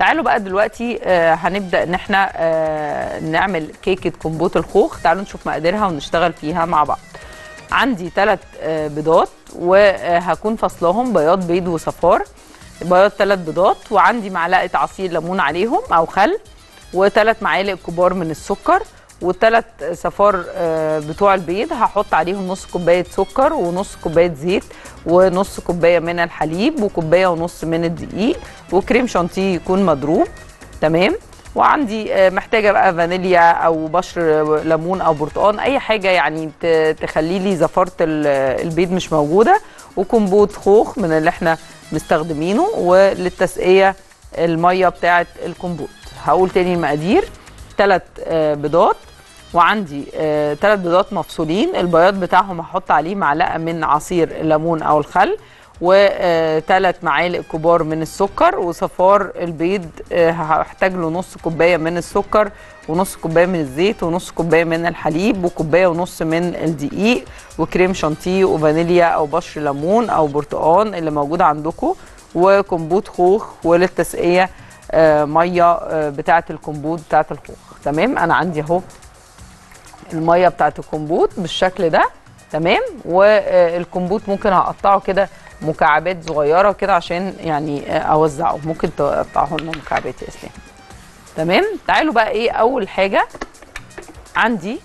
تعالوا بقى دلوقتي آه هنبدا ان احنا آه نعمل كيكه كومبوت الخوخ تعالوا نشوف مقاديرها ونشتغل فيها مع بعض عندي ثلاث آه بيضات وهكون فصلاهم بياض بيض وصفار بياض ثلاث بيضات وعندي معلقه عصير ليمون عليهم او خل وثلاث معالق كبار من السكر والثلاث صفار آه، بتوع البيض هحط عليهم نص كوبايه سكر ونص كوبايه زيت ونص كوبايه من الحليب وكوبايه ونص من الدقيق وكريم شانتيه يكون مضروب تمام وعندي آه، محتاجه بقى فانيليا او بشر ليمون او برتقان اي حاجه يعني ت- تخلي لي زفاره ال- البيض مش موجوده وكمبوت خوخ من اللي احنا مستخدمينه وللتسقيه الميه بتاعه الكمبوت هقول تاني المقادير ثلاث بيضات وعندي ثلاث بيضات مفصولين البياض بتاعهم هحط عليه معلقه من عصير الليمون او الخل وثلاث معالق كبار من السكر وصفار البيض آه، هحتاج له نص كوبايه من السكر ونص كوبايه من الزيت ونص كوبايه من الحليب وكوبايه ونص من الدقيق وكريم شانتيه وفانيليا او بشر ليمون او برتقان اللي موجود عندكم وكمبوت خوخ وللتسقيه آه، ميه آه، بتاعه الكمبوت بتاعه الخوخ تمام انا عندي اهو الميه بتاعه الكمبوت بالشكل ده تمام والكمبوت ممكن هقطعه كده مكعبات صغيره كده عشان يعني آه، اوزعه ممكن تقطعه لنا مكعبات يا اسلام تمام تعالوا بقى ايه اول حاجه عندي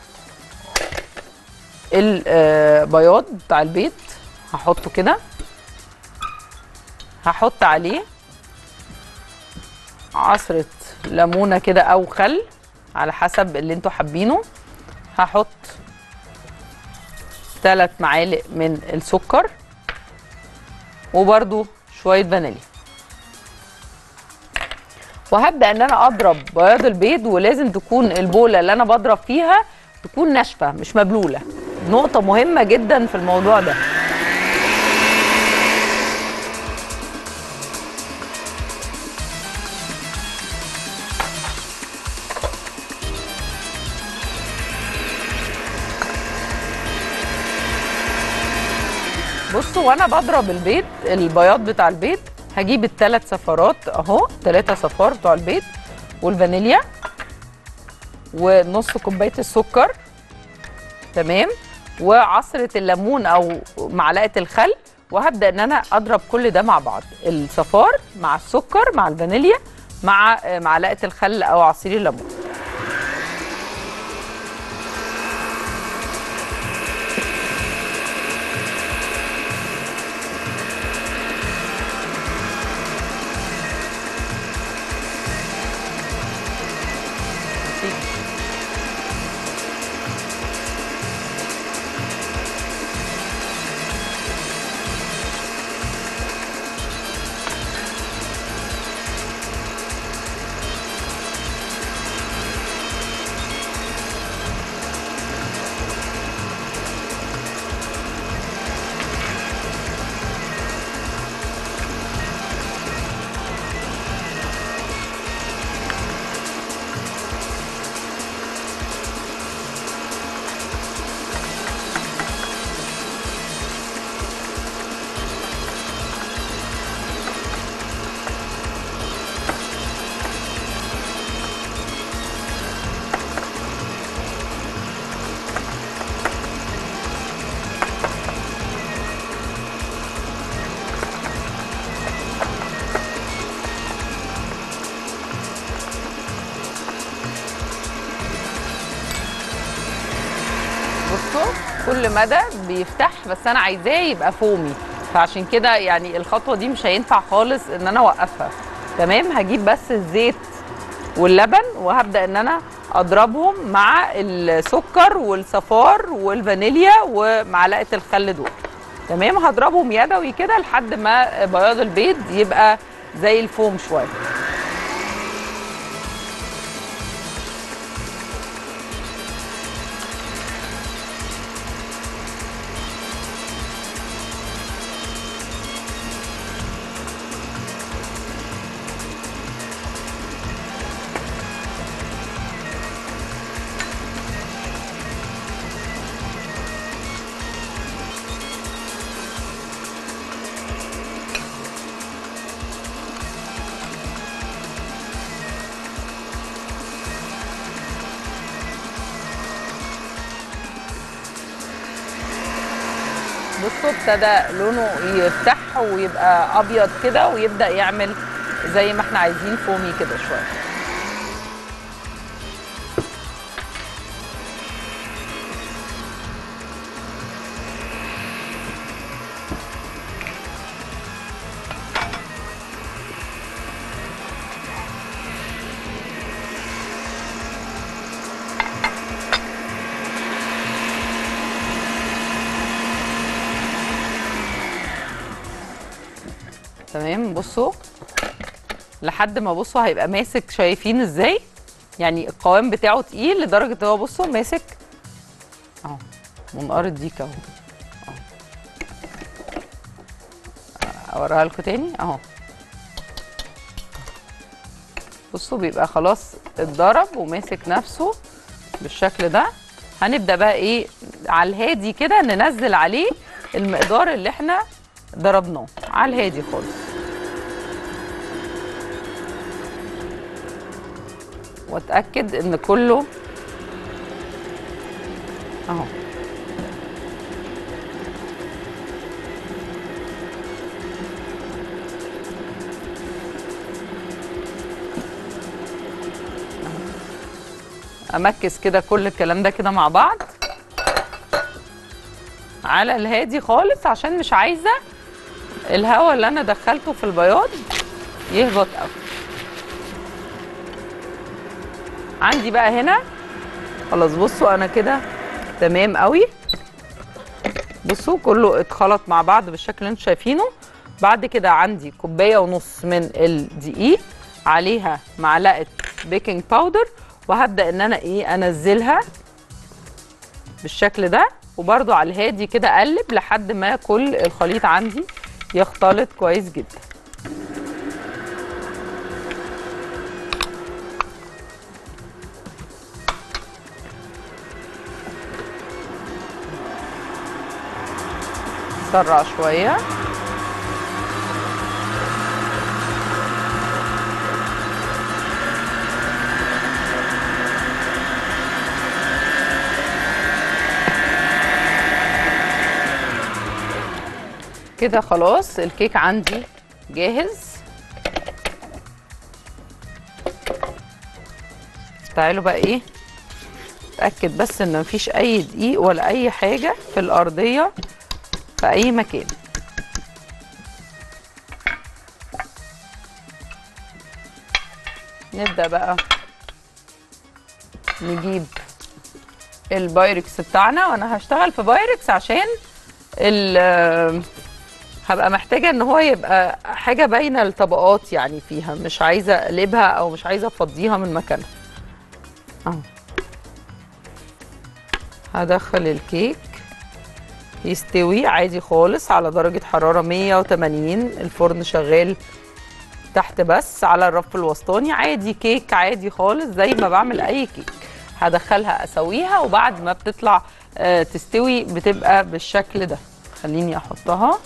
البياض بتاع البيض هحطه كده هحط عليه عصرة ليمونة كده أو خل على حسب اللي انتوا حابينه هحط ثلاث معالق من السكر وبرده شوية فانيليا وهبدأ ان انا اضرب بياض البيض ولازم تكون البولة اللي انا بضرب فيها تكون ناشفة مش مبلولة نقطة مهمة جدا في الموضوع ده بصوا وانا بضرب البيض البياض بتاع البيض هجيب الثلاث صفارات اهو ثلاثة صفار بتوع البيض والفانيليا ونص كوبايه السكر تمام وعصره الليمون او معلقه الخل وهبدا ان انا اضرب كل ده مع بعض الصفار مع السكر مع الفانيليا مع آه، معلقه الخل او عصير الليمون بصوا كل مدى بيفتح بس انا عايزاه يبقى فومي فعشان كده يعني الخطوه دي مش هينفع خالص ان انا اوقفها تمام هجيب بس الزيت واللبن وهبدا ان انا اضربهم مع السكر والصفار والفانيليا ومعلقه الخل دول تمام هضربهم يدوي كده لحد ما بياض البيض يبقى زي الفوم شويه بصوا ابتدى لونه يفتح ويبقى ابيض كده ويبدا يعمل زي ما احنا عايزين فومي كده شويه تمام بصوا لحد ما بصوا هيبقى ماسك شايفين ازاي يعني القوام بتاعه تقيل لدرجه هو بصوا ماسك اهو منقار الديك اهو أهو. اوريها لكم تاني اهو بصوا بيبقى خلاص اتضرب وماسك نفسه بالشكل ده هنبدا بقى ايه على الهادي كده ننزل عليه المقدار اللي احنا ضربناه على الهادي خالص واتاكد ان كله اهو امكس كده كل الكلام ده كده مع بعض على الهادي خالص عشان مش عايزه الهواء اللي انا دخلته في البياض يهبط قوي عندي بقى هنا خلاص بصوا انا كده تمام قوي بصوا كله اتخلط مع بعض بالشكل اللي انتم شايفينه بعد كده عندي كوبايه ونص من الدقيق عليها معلقه بيكنج باودر وهبدا ان انا ايه انزلها بالشكل ده وبرده على الهادي كده اقلب لحد ما كل الخليط عندي يختلط كويس جدا سرع شويه كده خلاص الكيك عندي جاهز تعالوا بقى ايه اتاكد بس ان مفيش اي دقيق ولا اي حاجه في الارضيه في اي مكان نبدا بقى نجيب البايركس بتاعنا وانا هشتغل في بايركس عشان ال هبقى محتاجه ان هو يبقى حاجه باينه الطبقات يعني فيها مش عايزه اقلبها او مش عايزه افضيها من مكانها اهو هدخل الكيك يستوي عادي خالص على درجه حراره 180 الفرن شغال تحت بس على الرف الوسطاني عادي كيك عادي خالص زي ما بعمل اي كيك هدخلها اسويها وبعد ما بتطلع آه تستوي بتبقى بالشكل ده خليني احطها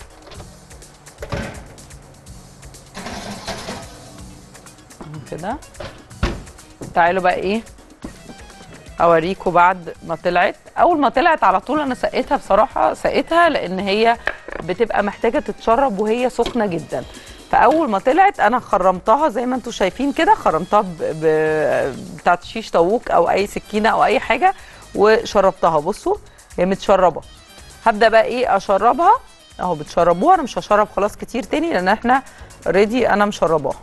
كده تعالوا بقى ايه اوريكم بعد ما طلعت اول ما طلعت على طول انا سقيتها بصراحه سقيتها لان هي بتبقى محتاجه تتشرب وهي سخنه جدا فاول ما طلعت انا خرمتها زي ما انتم شايفين كده خرمتها ب... ب... بتاعت شيش طاووق او اي سكينه او اي حاجه وشربتها بصوا هي متشربه هبدا بقى ايه اشربها اهو بتشربوها انا مش هشرب خلاص كتير تاني لان احنا اوريدي انا مشرباها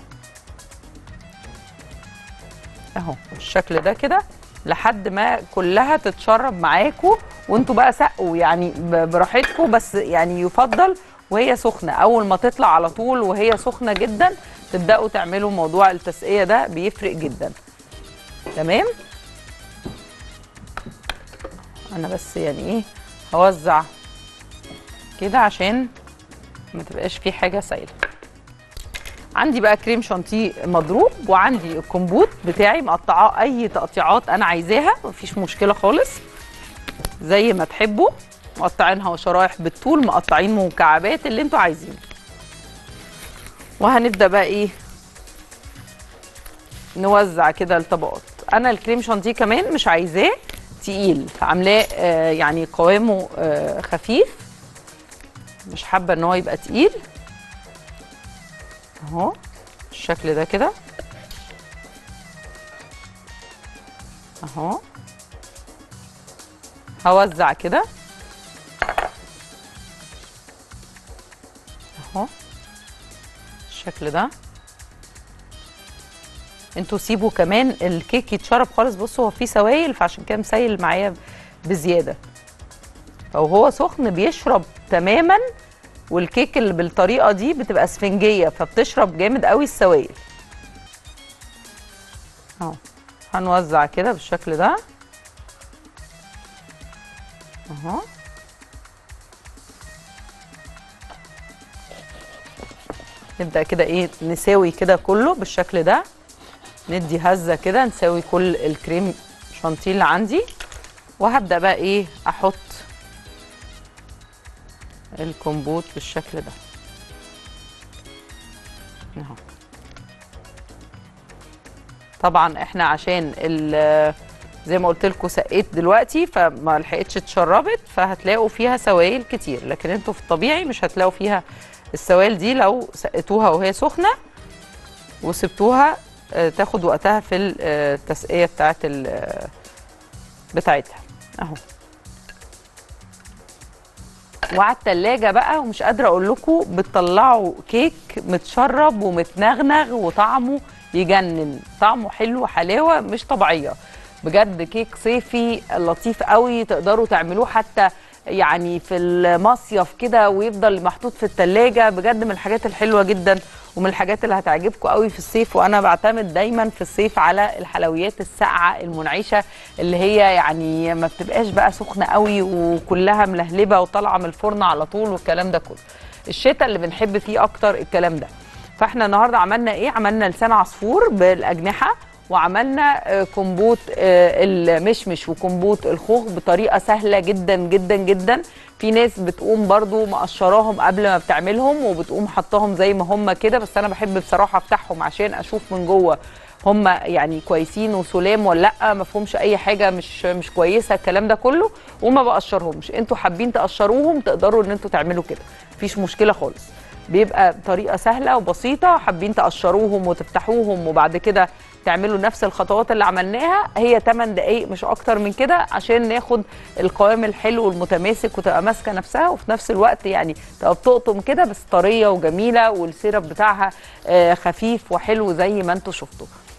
اهو بالشكل ده كده لحد ما كلها تتشرب معاكم وانتوا بقى سقوا يعني براحتكم بس يعني يفضل وهي سخنه اول ما تطلع على طول وهي سخنه جدا تبداوا تعملوا موضوع التسقيه ده بيفرق جدا تمام انا بس يعني ايه هوزع كده عشان ما تبقاش فيه حاجه سايله عندي بقى كريم شانتيه مضروب وعندي الكمبوت بتاعي مقطعاه اي تقطيعات انا عايزاها مفيش مشكله خالص زي ما تحبوا مقطعينها شرايح بالطول مقطعين مكعبات اللي انتوا عايزينه وهنبدا بقى ايه نوزع كده الطبقات انا الكريم شانتيه كمان مش عايزاه تقيل عاملاه آه يعني قوامه آه خفيف مش حابه ان هو يبقى تقيل اهو بالشكل ده كده اهو هوزع كده اهو بالشكل ده انتوا سيبوا كمان الكيك يتشرب خالص بصوا هو فيه سوائل فعشان كده مسيل معايا بزياده فهو سخن بيشرب تماما والكيك اللي بالطريقه دي بتبقى اسفنجيه فبتشرب جامد قوي السوائل اهو هنوزع كده بالشكل ده اهو نبدا كده ايه نساوي كده كله بالشكل ده ندي هزه كده نساوي كل الكريم شانتيه اللي عندي وهبدا بقى ايه احط الكمبوت بالشكل ده اهو طبعا احنا عشان ال- زي ما قلت لكم سقيت دلوقتي فما لحقتش اتشربت فهتلاقوا فيها سوائل كتير لكن انتوا في الطبيعي مش هتلاقوا فيها السوائل دي لو سقيتوها وهي سخنه وسبتوها آه، تاخد وقتها في ال- آه، التسقيه بتاعت ال- آه، بتاعتها اهو وعلى التلاجة بقى ومش قادرة أقول لكم بتطلعوا كيك متشرب ومتنغنغ وطعمه يجنن طعمه حلو حلاوة مش طبيعية بجد كيك صيفي لطيف قوي تقدروا تعملوه حتى يعني في المصيف كده ويفضل محطوط في التلاجة بجد من الحاجات الحلوة جدا ومن الحاجات اللي هتعجبكم قوي في الصيف وانا بعتمد دايما في الصيف على الحلويات الساقعه المنعشه اللي هي يعني ما بتبقاش بقى سخنه قوي وكلها ملهلبه وطالعه من الفرن على طول والكلام ده كله الشتاء اللي بنحب فيه اكتر الكلام ده فاحنا النهارده عملنا ايه عملنا لسان عصفور بالاجنحه وعملنا آه، كومبوت آه، المشمش وكومبوت الخوخ بطريقه سهله جدا جدا جدا في ناس بتقوم برضو مقشراهم قبل ما بتعملهم وبتقوم حطاهم زي ما هم كده بس انا بحب بصراحه افتحهم عشان اشوف من جوه هم يعني كويسين وسلام ولا لا ما فيهمش اي حاجه مش مش كويسه الكلام ده كله وما بقشرهمش انتوا حابين تقشروهم تقدروا ان انتوا تعملوا كده مفيش مشكله خالص بيبقى طريقه سهله وبسيطه حابين تقشروهم وتفتحوهم وبعد كده تعملوا نفس الخطوات اللي عملناها هي 8 دقايق مش اكتر من كده عشان ناخد القوام الحلو والمتماسك وتبقى ماسكه نفسها وفي نفس الوقت يعني تبقى بتقطم كده بس طريه وجميله والسيرب بتاعها آه، خفيف وحلو زي ما انتم شفتوا